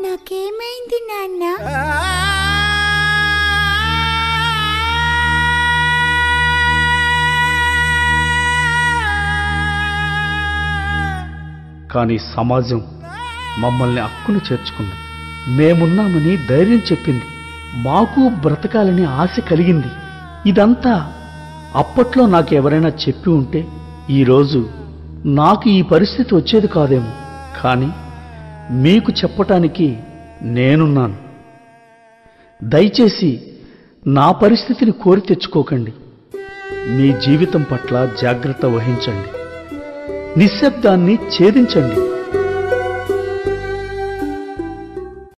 నాకేమైంది నాన్న కానీ సమాజం మమ్మల్ని అక్కును చేర్చుకుంది మేమున్నామని ధైర్యం చెప్పింది మాకు బ్రతకాలని ఆశ కలిగింది ఇదంతా అప్పట్లో నాకు ఎవరైనా చెప్పి ఉంటే ఈరోజు నాకు ఈ పరిస్థితి వచ్చేది కాదేమో కానీ మీకు చెప్పటానికి నేనున్నాను దయచేసి నా పరిస్థితిని కోరి తెచ్చుకోకండి మీ జీవితం పట్ల జాగ్రత్త వహించండి నిశ్శబ్దాన్ని ఛేదించండి